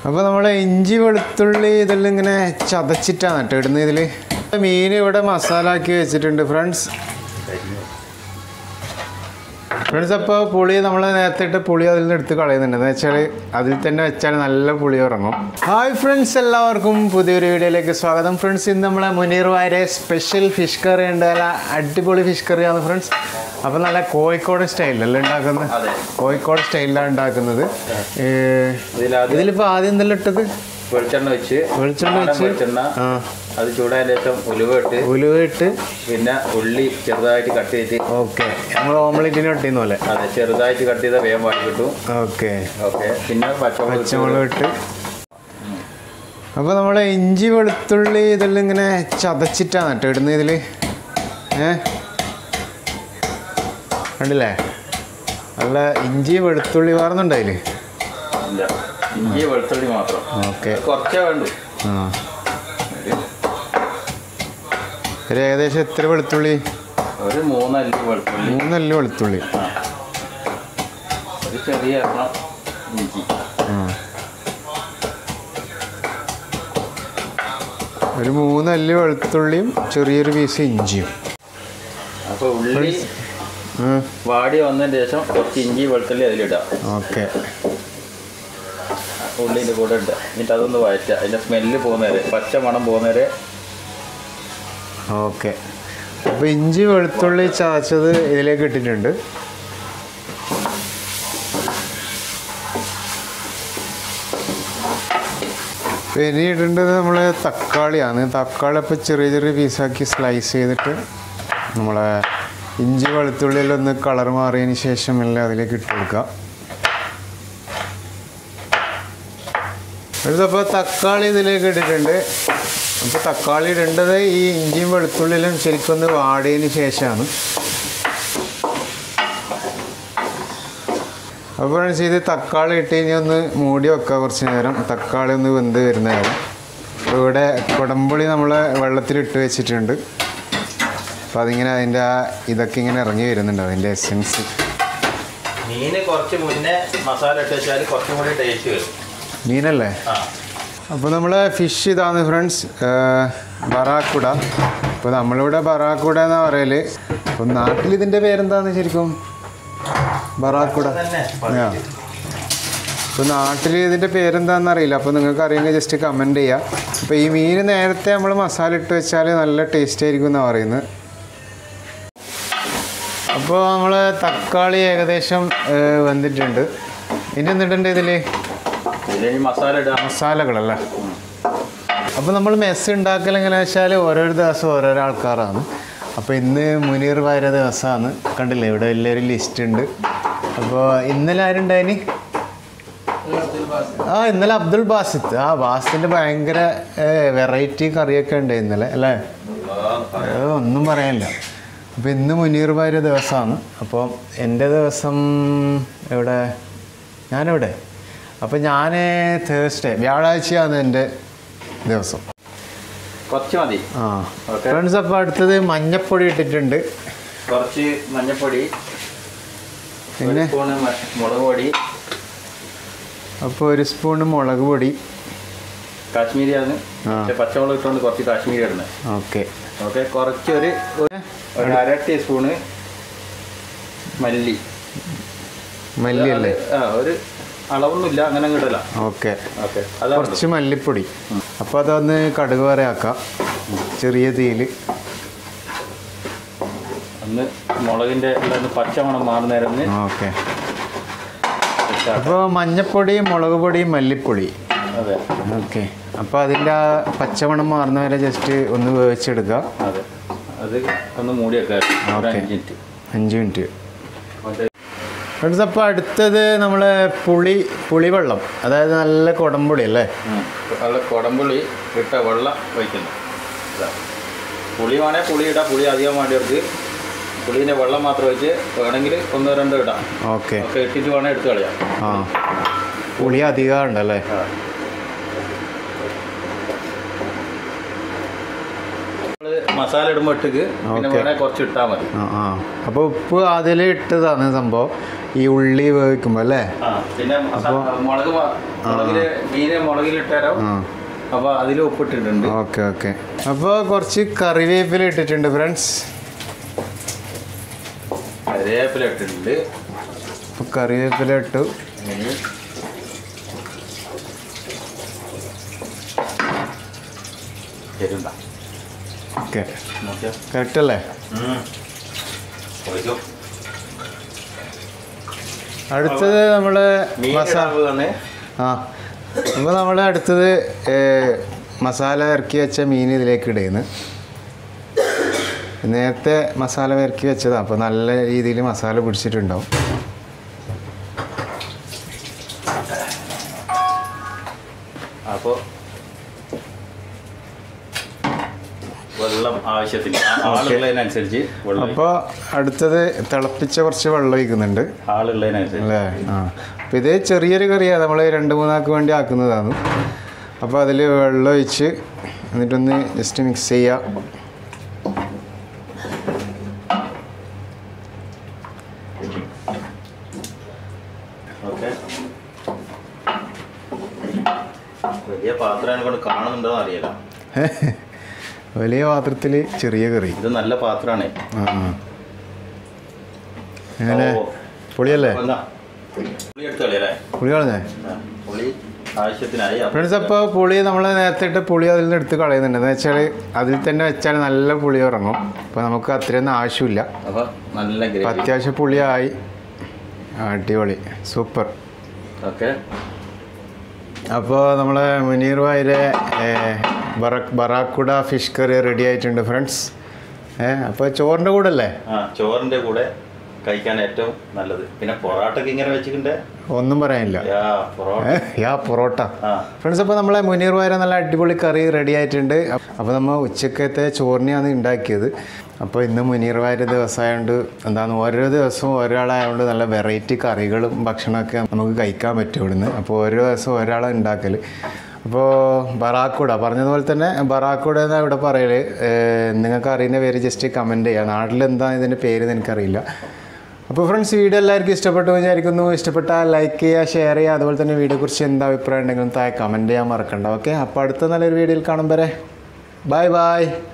അപ്പോൾ നമ്മൾ ഇഞ്ചി വെളുത്തുള്ളി ഇതെല്ലാം ഇങ്ങനെ ചതച്ചിട്ടാണ് കേട്ടോ ഇടുന്നത് ഇതിൽ മീൻ ഇവിടെ മസാല ആക്കി വെച്ചിട്ടുണ്ട് ഫ്രണ്ട്സ് ഫ്രണ്ട്സ് അപ്പോൾ പുളി നമ്മൾ നേരത്തെ ഇട്ട് പുളി അതിൽ നിന്ന് എടുത്ത് കളയുന്നുണ്ട് എന്ന് വെച്ചാൽ അതിൽ തന്നെ വെച്ചാൽ നല്ല പുളി ഇറങ്ങും ഹായ് ഫ്രണ്ട്സ് എല്ലാവർക്കും പുതിയൊരു വീഡിയോയിലേക്ക് സ്വാഗതം ഫ്രണ്ട്സ് ഇന്ന് നമ്മളെ മുനീർ വാരെ സ്പെഷ്യൽ ഫിഷ് കറി ഉണ്ട് നല്ല അടിപൊളി ഫിഷ് കറിയാണ് ഫ്രണ്ട്സ് അപ്പോൾ നല്ല കോഴിക്കോട് സ്റ്റൈലല്ലേ ഉണ്ടാക്കുന്നത് അതെ. കോഴിക്കോട് സ്റ്റൈലിലാണ് ഉണ്ടാക്കുന്നത് ഏഹ്, ഇതിലാദ്യം ഇതിലിപ്പോൾ ആദ്യം എന്തെല്ലാം ഇട്ടത് വെളിച്ചെണ്ണ വെച്ച് വെളിച്ചെണ്ണ നാടൻ വെച്ച് വെളിച്ചെണ്ണ ആ അത് ചൂടായതിന് ശേഷം ഉലുവ ഇട്ട് ഉലുവ ഇട്ട് പിന്നെ ഉള്ളി ചെറുതായിട്ട് കട്ട് ചെയ്ത് ഓക്കെ നമ്മൾ ഓംലെറ്റിന് ഇട്ടിന്ന് പോലെ അതെ ചെറുതായിട്ട് കട്ട് ചെയ്താൽ വേഗം വാടി കിട്ടും ഓക്കെ ഓക്കെ പിന്നെ പച്ചമുളക് ഇട്ട് പച്ചമുളക് ഇട്ട് അപ്പോൾ നമ്മൾ ഇഞ്ചി വെളുത്തുള്ളി ഇതെല്ലാം ഇങ്ങനെ ചതച്ചിട്ടാണ് കേട്ടോ ഇടുന്നത് ഇതിൽ ഏ കണ്ടില്ലേ നല്ല ഇഞ്ചി വെളുത്തുള്ളി വാർന്നുണ്ടായില്ലേ ഇല്ല ഇഞ്ചി വെളുത്തുള്ളി മാത്രം ഓക്കെ കുറച്ചേ വേണ്ടു ആ ഒരു ഏകദേശം എത്ര വെളുത്തുള്ളി ഒരു മൂന്നല്ലി വെളുത്തുള്ളി മൂന്നല്ല വെളുത്തുള്ളി ആ ഒരു ചെറിയ എണ്ണം ഇഞ്ചി ആ ഒരു മൂന്നല്ലി വെളുത്തുള്ളിയും ചെറിയൊരു പീസ് ഇഞ്ചിയും അപ്പോൾ ഉള്ളി ആ വാടി വന്നതിന് ശേഷം കുറച്ച് ഇഞ്ചി വെളുത്തുള്ളി അതിലിടാം ഓക്കെ ഉള്ളിൻ്റെ കൂടെ ഇടുക എന്നിട്ട് അതൊന്ന് വഴറ്റുക അതിൻ്റെ സ്മെല്ല് പോകുന്നവരെ പച്ച മണം പോകുന്നവരെ ഓക്കെ അപ്പോൾ ഇഞ്ചി വെളുത്തുള്ളി ചതച്ചത് ഇതിലേക്ക് ഇട്ടിട്ടുണ്ട് ഇപ്പൊ ഇനി ഇടേണ്ടത് നമ്മൾ തക്കാളിയാണ് തക്കാളി ഇപ്പോൾ ചെറിയ ചെറിയ പീസാക്കി സ്ലൈസ് ചെയ്തിട്ട് നമ്മളെ ഇഞ്ചി വെളുത്തുള്ളിയെല്ലാം ഒന്ന് കളർ മാറിയതിന് ശേഷം എല്ലാം അതിലേക്ക് ഇട്ട് കൊടുക്കുക അടുത്തപ്പോൾ തക്കാളി ഇതിലേക്ക് ഇട്ടിട്ടുണ്ട് അപ്പോൾ തക്കാളി ഇടേണ്ടത് ഈ ഇഞ്ചിയും വെളുത്തുള്ളിലും ശരിക്കും ഒന്ന് വാടിയതിന് ശേഷമാണ് അപ്പോൾ ഫ്രണ്ട്സ് ഇത് തക്കാളി ഇട്ട് ഇനി ഒന്ന് മൂടി വെക്കുക കുറച്ച് നേരം തക്കാളി ഒന്ന് വെന്ത് വരുന്ന നേരം അപ്പോൾ ഇവിടെ കുടംപുളി നമ്മൾ വെള്ളത്തിലിട്ട് വെച്ചിട്ടുണ്ട് അപ്പോൾ അതിങ്ങനെ അതിൻ്റെ ആ ഇതൊക്കെ ഇങ്ങനെ ഇറങ്ങി വരുന്നുണ്ട് അതിൻ്റെ എസെൻസ് മീന് കുറച്ച് മുന്നേ മസാല ഇട്ട് വെച്ചാൽ കുറച്ചും കൂടി ടേസ്റ്റ് വരും മീനല്ലേ ആ അപ്പോൾ നമ്മൾ ഫിഷ് ഇതാണ് ഫ്രണ്ട്സ് ബറാക്കുട അപ്പോൾ നമ്മളിവിടെ ബറാക്കുട എന്നാണ് പറയല് അപ്പോൾ നാട്ടിൽ ഇതിൻ്റെ പേരെന്താന്ന് ശരിക്കും ബറാക്കുട തന്നെ ആ അപ്പോൾ നാട്ടിൽ ഇതിൻ്റെ പേരെന്താണെന്ന് അറിയില്ല അപ്പോൾ നിങ്ങൾക്ക് അറിയുമെങ്കിൽ ജസ്റ്റ് കമൻറ്റ് ചെയ്യുക അപ്പോൾ ഈ മീൻ നേരത്തെ നമ്മൾ മസാല ഇട്ട് വെച്ചാൽ നല്ല ടേസ്റ്റ് ആയിരിക്കും എന്നാണ് പറയുന്നത് അപ്പോൾ നമ്മൾ തക്കാളി ഏകദേശം ഏഹ്, വെന്തിട്ടുണ്ട് ഇനി എന്നിട്ടുണ്ട് ഇതിൽ ഇതിൽ മസാല ഇടാം മസാലകളല്ലേ അപ്പോൾ നമ്മൾ മെസ്സ് ഉണ്ടാക്കൽ എങ്ങനെയാ വെച്ചാൽ ഓരോരോ ദിവസം ഓരോരോ ആൾക്കാരാണ് അപ്പോൾ ഇന്ന് മുനീർ വാര ദിവസമാണ് കണ്ടില്ലേ ഇവിടെ വലിയൊരു ലിസ്റ്റ് ഉണ്ട് അപ്പോൾ ഇന്നലെ ആരുണ്ടായിന് ആ ഇന്നലെ അബ്ദുൾ ബാസിത്ത് ആ ബാസിൻ്റെ ഭയങ്കര വെറൈറ്റി കറിയൊക്കെ ഉണ്ട് ഇന്നലെ അല്ലേ ഏ, ഒന്നും പറയാനില്ല അപ്പോൾ ഇന്ന് മുനീർ ഭാര്യ ദിവസമാണ് അപ്പോൾ എൻ്റെ ദിവസം എവിടെ ഞാനെവിടെ അപ്പോൾ ഞാൻ തേഴ്സ്ഡേ വ്യാഴാഴ്ചയാണ് എൻ്റെ ദിവസം കുറച്ച് മതി ആ Okay. ഫ്രണ്ട്സ് അപ്പോൾ അടുത്തത് മഞ്ഞപ്പൊടി ഇട്ടിട്ടുണ്ട് കുറച്ച് മഞ്ഞപ്പൊടി ഒരു പിന്നെ സ്പൂണ് മ- മുളക് പൊടി അപ്പോൾ ഒരു സ്പൂണ് മുളക് പൊടി കാശ്മീരിയാണ് ആ. പക്ഷെ പച്ചമുളക് ഇട്ടുകൊണ്ട് കുറച്ച് കാശ്മീരി ഇടുന്നത് ഓക്കെ ഓക്കെ കുറച്ച് ഒരു ഒരു അര ടീസ്പൂണ് മല്ലി മല്ലി അല്ലേ ആ ഒരു അളവൊന്നുമില്ല അങ്ങനെ കിട്ടല ഓക്കെ ഓക്കെ അതാണ് കുറച്ച് മല്ലിപ്പൊടി അപ്പോൾ അതൊന്ന് കടുക് വരയാക്കാം ചെറിയ തീയിൽ ഒന്ന് മുളകിൻ്റെ എല്ലാം ഒന്ന് പച്ചമണം മാറുന്ന നേരം ഒന്ന് ഓക്കെ ഇട്ടാ- അപ്പോൾ മഞ്ഞപ്പൊടി മുളക് പൊടി മല്ലിപ്പൊടി അതെ ഓക്കെ അപ്പോൾ അതിൻ്റെ ആ പച്ചമണം മാറുന്ന വരെ ജസ്റ്റ് ഒന്ന് വേവിച്ചെടുക്കുക അതെ അത് ഒന്ന് മൂടി വെക്കാം ഒരു ഓക്കെ. അഞ്ച് മിനിറ്റ് അഞ്ച് മിനിറ്റ് മറ്റേ ഫ്രണ്ട്സ് അപ്പോൾ അടുത്തത് നമ്മൾ പുളി പുളിവെള്ളം അതായത് നല്ല കുടംപുളി അല്ലേ ഉം. നല്ല കുടംപുളി ഇട്ട വെള്ളം വയ്ക്കുന്നു ഇതാ. പുളി വേണേൽ പുളി ഇടാം പുളി അധികം വേണ്ടിയവർക്ക് പുളീൻ്റെ വെള്ളം മാത്രം വെച്ച് വേണമെങ്കിൽ ഒന്നോ രണ്ടോ ഇടാം ഓക്കെ ഒക്കെ ഇട്ടിട്ട് വേണേൽ എടുത്ത് കളയാം ആ പുളി അധികം ഉണ്ടല്ലേ നമ്മള് മസാല ഇടുമ്പോൾ ഇട്ടുക്ക് പിന്നെ ഓക്കേ. വേണേൽ കുറച്ച് ഇട്ടാൽ മതി ആ ആ അപ്പോൾ ഉപ്പ് അതിൽ ഇട്ടതാണ് സംഭവം ഈ ഉള്ളി വേവിക്കുമ്പോൾ അല്ലേ ആ പിന്നെ മസാല മുളക് മ- മുളകില് മീന് മുളകിലിട്ടാരോ ആ അപ്പോൾ അതിൽ ഉപ്പിട്ടിട്ടുണ്ട് ഓക്കെ ഓക്കെ അപ്പോൾ കുറച്ച് കറിവേപ്പില ഇട്ടിട്ടുണ്ട് ഫ്രണ്ട്സ് കറിവേപ്പില ഇട്ടിട്ടുണ്ട് അപ്പോൾ കറിവേപ്പില ഇട്ടു ഇനി എരുണ്ട ഓക്കെ നോക്കിയോ കറക്റ്റ് അല്ലേ ഒഴിച്ചോ. അടുത്തത് നമ്മൾ മീൻ മസാല ഇടാൻ തന്നെ ആ അപ്പോൾ നമ്മൾ അടുത്തത് ഏ, മസാല ഇറക്കി വെച്ച മീൻ ഇതിലേക്ക് ഇടുന്നു നേരത്തെ മസാല ഇറക്കി വെച്ചതാണ് അപ്പോൾ നല്ല രീതിയിൽ മസാല പിടിച്ചിട്ടുണ്ടാവും അപ്പോൾ വെള്ളം ആവശ്യത്തിന് ആ- ആളുള്ളതിനനുസരിച്ച് വെള്ളം അപ്പോൾ അടുത്തത് തിളപ്പിച്ച കുറച്ച് വെള്ളം ഒഴിക്കുന്നുണ്ട് ആളുള്ളതിനനുസരിച്ച് അല്ലേ ആ അപ്പോൾ ഇത് ചെറിയൊരു കറിയാണ് നമ്മൾ രണ്ട് മൂന്നാൾക്ക് വേണ്ടി ആക്കുന്നതാണ് അപ്പോൾ അതിൽ വെള്ളം ഒഴിച്ച് എന്നിട്ടൊന്ന് ജസ്റ്റ് മിക്സ് ചെയ്യുക ഓക്കെ വലിയ പാത്രം കൊണ്ട് കാണുന്നുണ്ടോ അറിയില്ല വലിയ പാത്രത്തിൽ ചെറിയ കറി ഇത് നല്ല പാത്രമാണ് ആ ആ. എങ്ങനെ പൊളിയല്ലേ പുളി എടുത്ത് കളിയല്ലേ പുളി കളഞ്ഞേ ആ, പുളി ആവശ്യത്തിനായി അപ്പൊ ഫ്രണ്ട്സ് അപ്പോൾ പുളി നമ്മൾ നേരത്തെ ഇട്ട് പുളി അതിൽ നിന്ന് എടുത്ത് കളയുന്നുണ്ട് എന്ന് വെച്ചാൽ അതിൽ തന്നെ വെച്ചാൽ നല്ല പുളി ഇറങ്ങും അപ്പോൾ നമുക്ക് അത്രയൊന്നും ആവശ്യമില്ല അപ്പൊ നല്ല അപ്പോൾ ഗ്രേവി അത്യാവശ്യം പുളിയായി അടിപൊളി സൂപ്പർ ഓക്കെ അപ്പോൾ നമ്മളെ മുനീർ വായിലെ ബറക് ബറാക്കുട ഫിഷ് കറി റെഡി ആയിട്ടുണ്ട് ഫ്രണ്ട്സ് ഏ അപ്പോൾ ചോറിൻ്റെ കൂടെ അല്ലേ ആ ചോറിന്റെ കൂടെ കഴിക്കാൻ ഏറ്റവും നല്ലത് പിന്നെ പൊറാട്ടൊക്കെ ഇങ്ങനെ വെച്ചിട്ടുണ്ട് ഒന്നും പറയാനില്ല യാ പൊറോട്ട ഏ, യാ പൊറോട്ട ആ ഫ്രണ്ട്സ് അപ്പോൾ നമ്മളെ മുനീർ വാര നല്ല അടിപൊളി കറി റെഡി ആയിട്ടുണ്ട് അപ്പോൾ നമ്മൾ ഉച്ചക്കത്തെ ചോറിനെയാണ് ഉണ്ടാക്കിയത് അപ്പോൾ ഇന്ന് മുനീർ വാര ദിവസമായതുകൊണ്ട് എന്താണ് ഓരോ ദിവസവും ഒരാളായതുകൊണ്ട് നല്ല വെറൈറ്റി കറികളും ഭക്ഷണമൊക്കെ നമുക്ക് കഴിക്കാൻ പറ്റും ഇവിടുന്ന് അപ്പോൾ ഓരോ ദിവസവും ഒരാളെ ഉണ്ടാക്കൽ അപ്പോൾ ബറാക്കൂട പറഞ്ഞതുപോലെ തന്നെ ബറാക്കൂട എന്നാണ് ഇവിടെ പറയൽ നിങ്ങൾക്ക് അറിയുന്ന പേര് ജസ്റ്റ് കമൻറ്റ് ചെയ്യുക നാട്ടിൽ എന്താ ഇതിൻ്റെ പേര് എന്ന് എനിക്കറിയില്ല അപ്പോൾ ഫ്രണ്ട്സ് വീഡിയോ എല്ലാവർക്കും ഇഷ്ടപ്പെട്ടു എന്ന് വിചാരിക്കുന്നു ഇഷ്ടപ്പെട്ടാൽ ലൈക്ക് ചെയ്യുക ഷെയർ ചെയ്യുക അതുപോലെ തന്നെ വീഡിയോയെക്കുറിച്ച് എന്താ അഭിപ്രായം ഉണ്ടെങ്കിലും താഴെ കമൻറ്റ് ചെയ്യാൻ മറക്കണ്ട ഓക്കെ അപ്പോൾ അടുത്ത നല്ലൊരു വീഡിയോയിൽ കാണും വരെ ബൈ ബൈ